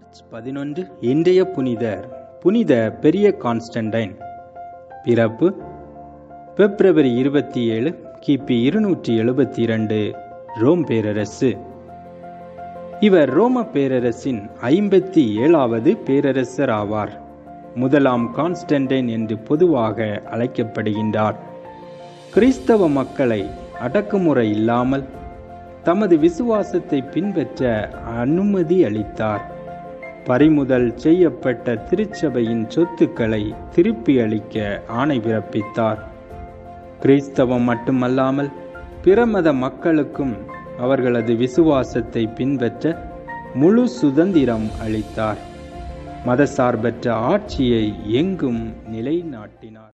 March பதினொன்று இன்றைய புனிதர் புனித பெரிய கான்ஸ்டன்டைன் பிறப்பு பிப்ரவரி இருபத்தி ஏழு கிபி இருநூற்றி எழுபத்தி இரண்டு ரோம் பேரரசு இவர் ரோம பேரரசின் ஐம்பத்தி ஏழாவது பேரரசர் ஆவார் முதலாம் கான்ஸ்டன்டைன் என்று பொதுவாக அழைக்கப்படுகின்றார் கிறிஸ்தவ மக்களை அடக்குமுறை இல்லாமல் தமது விசுவாசத்தை பின்பற்ற அனுமதி அளித்தார் பறிமுதல் செய்யப்பட்ட திருச்சபையின் சொத்துக்களை திருப்பி அளிக்க ஆணை பிறப்பித்தார் கிறிஸ்தவம் மட்டுமல்லாமல் பிறமத மக்களுக்கும் அவர்களது விசுவாசத்தை பின்பற்ற முழு சுதந்திரம் அளித்தார் மதசார்பற்ற ஆட்சியை எங்கும் நிலைநாட்டினார்